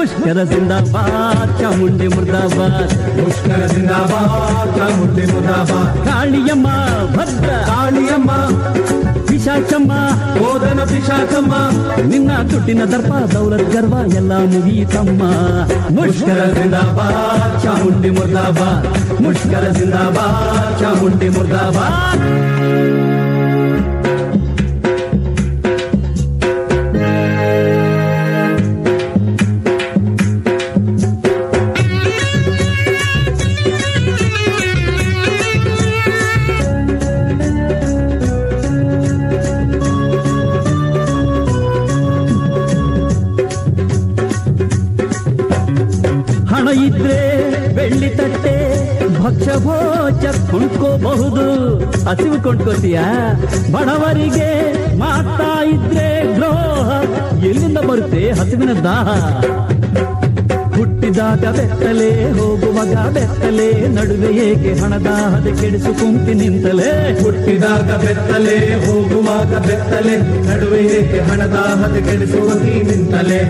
ಮುಷ್ಕರ ಜಿಂದಾಬಾದ್ ಚಾಮುಂಡಿ ಮುರ್ದಾಬಾದ್ ಮುಷ್ಕರ ಜಿಂದಾಬಾದ್ ಚಾಮುಂಡಿ ಮುರ್ದಾಬಾದ್ ಕಾಳಿಯಮ್ಮ ಭದ್ರ ಕಾಳಿಯಮ್ಮ ಪಿಶಾಚಮ್ಮ ಓದನ ಪಿಶಾಚಮ್ಮ ನಿನ್ನ ದುಡ್ಡಿನ ದರ್ಪ ದೌಲತ್ ಗರ್ವ ಎಲ್ಲ ಮುಗಿಯಿತಮ್ಮ ಮುಷ್ಕರ ಜಿಂದಾಬಾದ್ ಚಾಮುಂಡಿ ಮುರ್ದಾಬಾದ್ ಮುಷ್ಕರ ಜಿಂದಾಬಾದ್ ಚಾಮುಂಡಿ ಮುರ್ದಾಬಾದ್ ಹಣ ಇದ್ರೆ ಬೆಳ್ಳಿ ತಟ್ಟೆ ಭಕ್ಷ್ಯ ಭೋಜ ಕೊಂಡ್ಕೋಬಹುದು ಹಸಿವು ಕೊಂಡ್ಕೋತೀಯ ಬಡವರಿಗೆ ಮಾತಾ ಇದ್ರೆ ದ್ರೋಹ ಎಲ್ಲಿಂದ ಬರುತ್ತೆ ಹಸಿವಿನ ದಾಹ ಹುಟ್ಟಿದಾಗ ಬೆತ್ತಲೆ ಹೋಗುವಾಗ ಬೆತ್ತಲೆ ನಡುವೆ ಏಕೆ ಹಣದಾಹದ ಕೆಡಿಸು ಕುಂತಿ ನಿಂತಲೇ ಹುಟ್ಟಿದಾಗ ಬೆತ್ತಲೆ ಹೋಗುವಾಗ ಬೆತ್ತಲೆ ನಡುವೆ ಏಕೆ ಹಣದಾಹದ ಕೆಡಿಸುವ ನೀ ನಿಂತಲೆ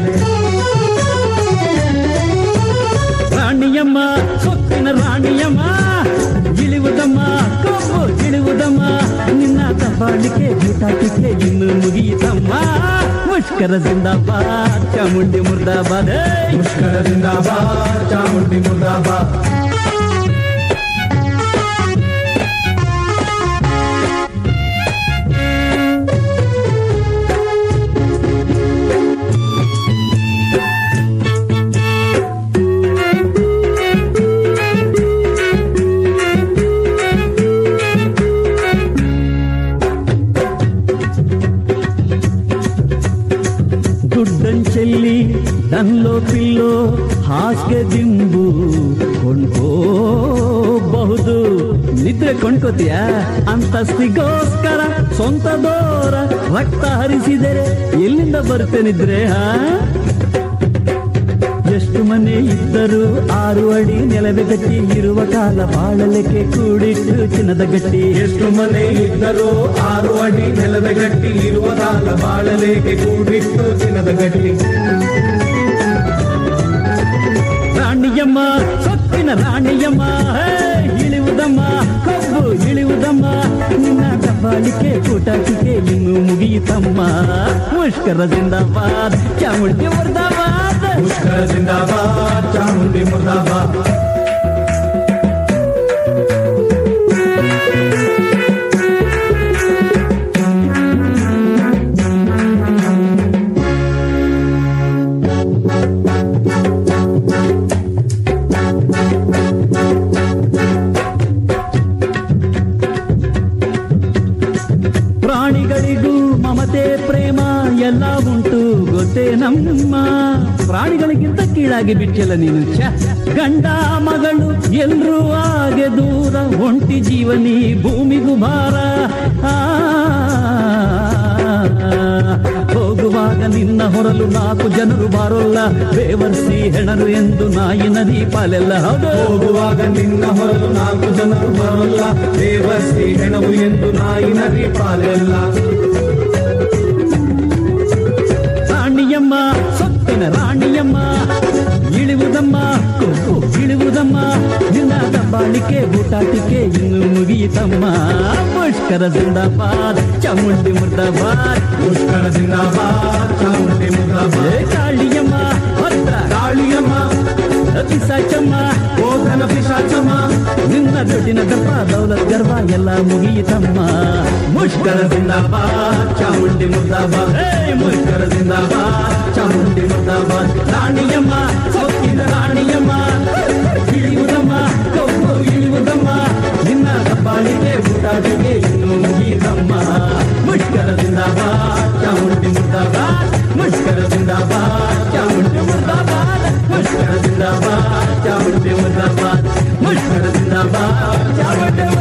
ರಾಣಿಯಮ್ಮ ಸೊಕ್ಕಿನ ರಾಣಿಯಮ್ಮ ಇಳಿವುದಮ್ಮ ಕಬ್ಬು ಇಳಿವುದಮ್ಮ ನಿನ್ನ ದಬ್ಬಾಳಿಕೆ ಗೀಟಾಟಿಕೆ ಇನ್ನು ಮುಗಿಯಿತಮ್ಮ ಮುಷ್ಕರ ಜಿಂದಾಬಾದ್ ಚಾಮುಂಡಿ ಮುರ್ದಾಬಾದ್ ಏಯ್! ಮುಷ್ಕರ ಜಿಂದಾಬಾದ್ ಚಾಮುಂಡಿ ಮುರ್ದಾಬಾದ್ ದುಡ್ಡಂಚೆಲ್ಲಿ ದನ್ಲೋ ಪಿಲ್ಲೋ ಹಾಸ್ಗೆ ದಿಂಬು ಕೊಂಡ್ಕೋಬಹುದು ನಿದ್ರೆ ಕೊಂಡ್ಕೋತೀಯ ಅಂತಸ್ತಿಗೋಸ್ಕರ ಸ್ವಂತದೋರ ರಕ್ತ ಹರಿಸಿದರೆ ಎಲ್ಲಿಂದ ಬರುತ್ತೆ ನಿದ್ರೆ ಹಾ ಎಷ್ಟು ಮನೆ ಇದ್ದರೂ ಆರು ಅಡಿ ನೆಲದ ಗಟ್ಟಿ ಇರುವ ಕಾಲ ಬಾಳಲಿಕ್ಕೆ ಕೂಡಿಟ್ಟು ಚಿನ್ನದ ಗಟ್ಟಿ ಎಷ್ಟು ಮನೆ ಇದ್ದರೂ ಆರು ಅಡಿ ನೆಲದ ಗಟ್ಟಿ ಇರುವ ಕಾಲ ಬಾಳಲೇಕೆ ಕೂಡಿಟ್ಟು ಚಿನ್ನದ ಗಟ್ಟಿ ರಾಣಿಯಮ್ಮ ಸೊಕ್ಕಿನ ರಾಣಿಯಮ್ಮ ಹೇ, ಇಳಿವುದಮ್ಮ ಕಬ್ಬು ಇಳಿವುದಮ್ಮ ನಿನ್ನ ದಬ್ಬಾಳಿಕೆ ಕೂಟಾಟಿಕೆ ಇನ್ನು ಮುಗಿಯಿತಮ್ಮ ಮುಷ್ಕರ ಜಿಂದಾಬಾದ್ ಚಾಮುಂಡಿ ಮುರ್ದಾಬಾದ್ ಮುಷ್ಕರ ಜಿಂದಾಬಾದ್ ಚಾಮುಂಡಿ ಮುರ್ದಾಬಾದ್ ಪ್ರಾಣಿಗಳಿಗೂ ಮಮತೆ ಪ್ರೇಮ ಎಲ್ಲ ಉಂಟು ಗೊತ್ತೇ ನಮ್ಮ ಪ್ರಾಣಿಗಳಿಗಿಂತ ಕೀಳಾಗಿ ಬಿಟ್ಟಿಲ್ಲ ನೀನು ಛ ಗಂಡ ಮಗಳು ಎಲ್ರೂ ಹಾಗೆ ದೂರ ಒಂಟಿ ಜೀವನಿ ಭೂಮಿಗೂ ಭಾರ ಆ, ಹೋಗುವಾಗ ನಿನ್ನ ಹೊರಲು ನಾಲ್ಕು ಜನರು ಬಾರೋಲ್ಲ ಬೇವರ್ಸಿ ಹೆಣರು ಎಂದು ನಾಯಿ ನದಿ ಪಾಲೆಲ್ಲ ಹೌದು ಹೋಗುವಾಗ ನಿನ್ನ ಹೊರಲು ನಾಲ್ಕು ಜನರು ಬರಲ್ಲ ದೇವಶ್ರೀ ಹೆಣವು ಎಂದು ನಾಯಿ ನದಿ ಪಾಲೆಲ್ಲ ರಾಣಿಯಮ್ಮ ಸೊಕ್ಕಿನ ರಾಣಿಯಮ್ಮ ಇಳಿವುದಮ್ಮ ಕೊಬ್ಬು ಇಳಿವುದಮ್ಮ ನಿನ್ನ ದಬ್ಬಾಳಿಕೆ ಊಟಾಟಿಕೆ ಇನ್ನು ಮುಗಿಯಿತಮ್ಮ ಮುಷ್ಕರ ಜಿಂದಾಬಾದ್ ಚಾಮುಂಡಿ ಮುರ್ದಾಬಾದ್ ಮುಷ್ಕರ ಜಿಂದಾಬಾದ್ ಚಾಮುಂಡಿ ಮುರ್ದಾಬಾದ್ ಏ ಕಾಳಿಯಮ್ಮ ಭದ್ರ ಕಾಳಿಯಮ್ಮ ಪಿಸಾಚಮ್ಮ ಓದನ ಪಿಶಾಚಮ್ಮ ನಿನ್ನ ದುಡ್ಡಿನ ದರ್ಪ ದೌಲತ್ ಗರ್ವ ಎಲ್ಲ ಮುಗಿಯಿತಮ್ಮ ಮುಷ್ಕರ ಜಿಂದಾಬಾದ್ ಚಾಮುಂಡಿ ಮುರ್ದಾಬಾದ್ ಏ ಮುಷ್ಕರ ಜಿಂದಾಬಾದ್ ಚಾಮುಂಡಿ ಮುರ್ದಾಬಾದ್ ರಾಣಿಯಮ್ಮ ಸೊಕ್ಕಿನ ರಾಣಿಯಮ್ಮ ಇಳಿಯುವುದಮ್ಮ ಕೊಬ್ಬು ಇಳಿಯುವುದಮ್ಮ ನಿನ್ನ ದಬ್ಬಾಳಿಕೆ ಊಟಾಟಿಗೆ ಇನ್ನು ಮುಗಿದಮ್ಮ ಮುಷ್ಕರ ಜಿಂದಾಬಾದ್ ಚಾಮುಂಡಿ ಮುರ್ದಾಬಾದ್ ಮುಷ್ಕರ ಜಿಂದಾಬಾದ್ ಚಾಮುಂಡಿ ಮುರ್ದಾಬಾದ್ ಮುಷ್ಕರ ಜಿಂದಾಬಾದ್ ಚಾಮುಂಡಿ ಮುರ್ದಾಬಾದ್ ಮುಷ್ಕರ ಜಿಂದಾಬಾದ್ ಚಾಮುಂಡಿ